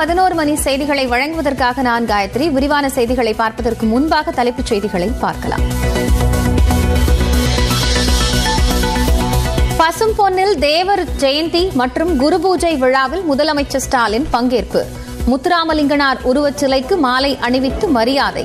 பதினோரு மணி செய்திகளை வழங்குவதற்காக நான் காயத்ரி விரிவான செய்திகளை பார்ப்பதற்கு முன்பாக தலைப்புச் செய்திகளை பார்க்கலாம் பசும் பொன்னில் தேவர் ஜெயந்தி மற்றும் குரு பூஜை விழாவில் முதலமைச்சர் ஸ்டாலின் பங்கேற்பு முத்துராமலிங்கனார் உருவச் சிலைக்கு மாலை அணிவித்து மரியாதை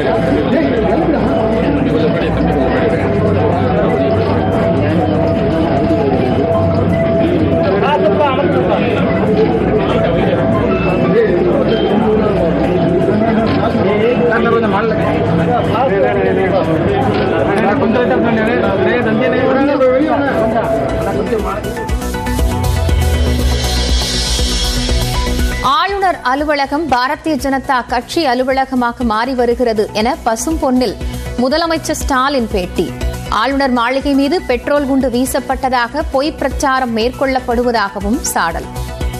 ஆளுநர் அலுவலகம் பாரதிய ஜனதா கட்சி அலுவலகமாக மாறி வருகிறது என பசும் பொன்னில் முதலமைச்சர் ஸ்டாலின் பேட்டி ஆளுநர் மாளிகை மீது பெட்ரோல் குண்டு வீசப்பட்டதாக பொய் பிரச்சாரம் மேற்கொள்ளப்படுவதாகவும் சாடல்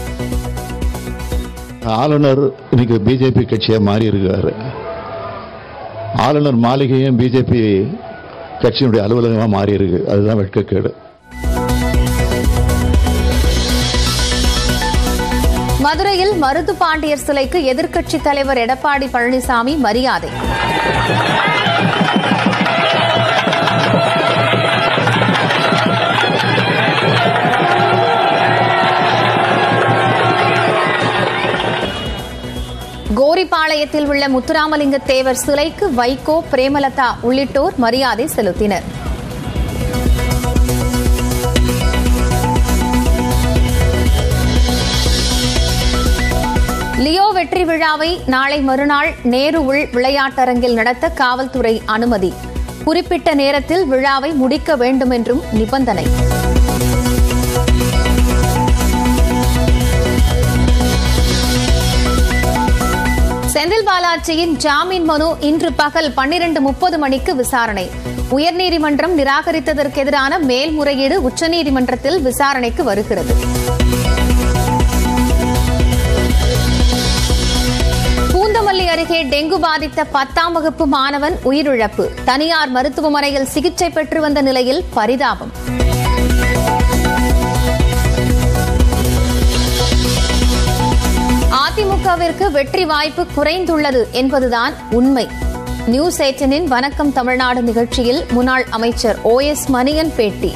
ஆளுநர் இன்னைக்கு பிஜேபி கட்சியா மாறி இருக்காரு ஆளுநர் மாளிகையும் பிஜேபி கட்சியினுடைய அலுவலகமா மாறி இருக்கு அதுதான் வெட்கக்கேடு மதுரையில் மருது பாண்டியர் சிலைக்கு எதிர்க்கட்சித் தலைவர் எடப்பாடி பழனிசாமி மரியாதை கோரிப்பாளையத்தில் உள்ள முத்துராமலிங்க தேவர் சிலைக்கு வைகோ பிரேமலதா உள்ளிட்டோர் மரியாதை செலுத்தினர் லியோ வெற்றி விழாவை நாளை மறுநாள் நேரு உள் விளையாட்டரங்கில் நடத்த காவல்துறை அனுமதி குறிப்பிட்ட நேரத்தில் விழாவை முடிக்க வேண்டும் என்றும் நிபந்தனை செந்தில் பாலாஜியின் ஜாமீன் மனு இன்று பகல் பன்னிரண்டு முப்பது மணிக்கு விசாரணை உயர்நீதிமன்றம் நிராகரித்ததற்கு எதிரான மேல்முறையீடு உச்சநீதிமன்றத்தில் விசாரணைக்கு வருகிறது பூந்தமல்லி அருகே டெங்கு பாதித்த பத்தாம் வகுப்பு மாணவன் உயிரிழப்பு தனியார் மருத்துவமனையில் சிகிச்சை பெற்று வந்த நிலையில் பரிதாபம் அதிமுகவிற்கு வெற்றி வாய்ப்பு குறைந்துள்ளது என்பதுதான் உண்மை நியூஸ் எயிட்டனின் வணக்கம் தமிழ்நாடு நிகழ்ச்சியில் முன்னாள் அமைச்சர் ஓ எஸ் மணியன் பேட்டி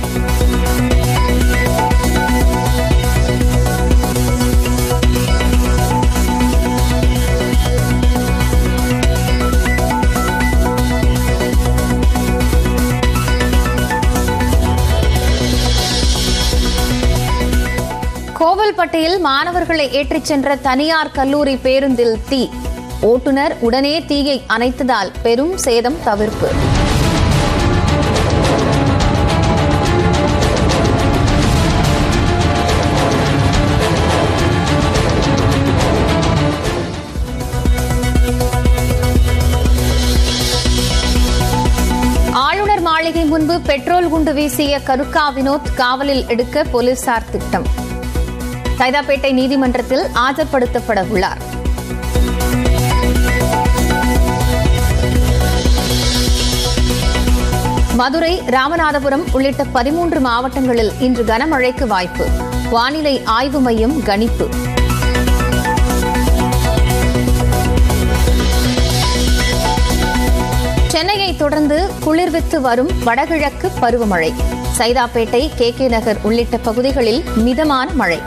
கோவில்பட்டியில் மாணவர்களை ஏற்றிச் சென்ற தனியார் கல்லூரி பேருந்தில் தீ ஓட்டுநர் உடனே தீயை அணைத்ததால் பெரும் சேதம் தவிர்ப்பு ஆளுநர் மாளிகை முன்பு பெட்ரோல் குண்டு வீசிய கருக்கா வினோத் காவலில் எடுக்க போலீசார் திட்டம் சைதாப்பேட்டை நீதிமன்றத்தில் ஆஜர்படுத்தப்பட உள்ளார் மதுரை ராமநாதபுரம் உள்ளிட்ட பதிமூன்று மாவட்டங்களில் இன்று கனமழைக்கு வாய்ப்பு வானிலை ஆய்வு மையம் கணிப்பு சென்னையை தொடர்ந்து குளிர்வித்து வரும் வடகிழக்கு பருவமழை சைதாப்பேட்டை கே கே நகர் உள்ளிட்ட பகுதிகளில் மிதமான மழை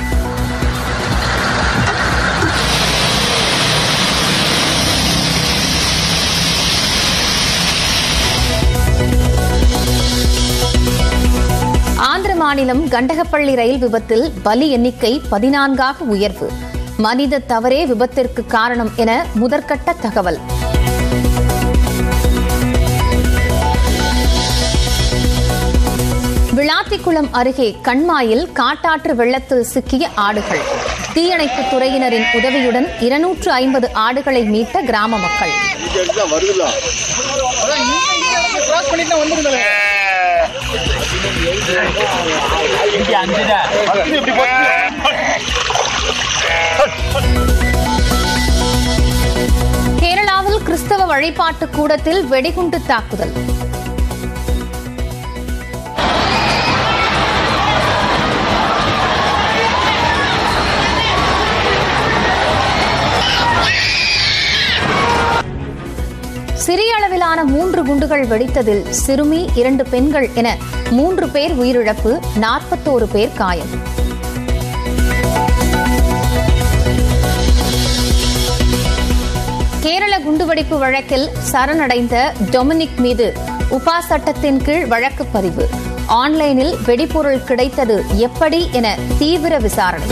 ஆந்திர மாநிலம் கண்டகப்பள்ளி ரயில் விபத்தில் பலி எண்ணிக்கை பதினான்காக உயர்வு மனித தவறே விபத்திற்கு காரணம் என முதற்கட்ட தகவல் விளாத்திக்குளம் அருகே கண்மாயில் காட்டாற்று வெள்ளத்தில் சிக்கிய ஆடுகள் தீயணைப்பு துறையினரின் உதவியுடன் இருநூற்று ஐம்பது ஆடுகளை மீட்ட கிராம மக்கள் கேரளாவில் கிறிஸ்தவ வழிபாட்டு கூடத்தில் வெடிகுண்டு தாக்குதல் குண்டுகள் வெடித்ததில் சிறுமி இரண்டு பெண்கள் என மூன்று பேர் உயிரிழப்பு நாற்பத்தோரு பேர் காயம் கேரள குண்டுவெடிப்பு வழக்கில் சரணடைந்த டொமினிக் மீது உபா சட்டத்தின் கீழ் வழக்கு பதிவு ஆன்லைனில் வெடிபொருள் கிடைத்தது எப்படி என தீவிர விசாரணை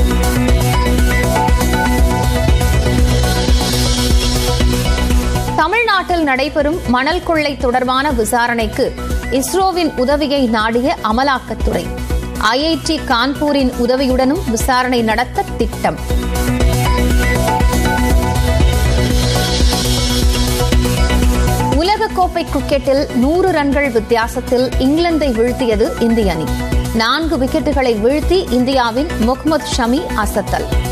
தமிழ்நாட்டில் நடைபெறும் மணல் கொள்ளை தொடர்பான விசாரணைக்கு இஸ்ரோவின் உதவியை நாடிய அமலாக்கத்துறை ஐஐடி கான்பூரின் உதவியுடனும் விசாரணை நடத்த திட்டம் உலகக்கோப்பை கிரிக்கெட்டில் நூறு ரன்கள் வித்தியாசத்தில் இங்கிலாந்தை வீழ்த்தியது இந்திய அணி நான்கு விக்கெட்டுகளை வீழ்த்தி இந்தியாவின் முகமது ஷமி அசத்தல்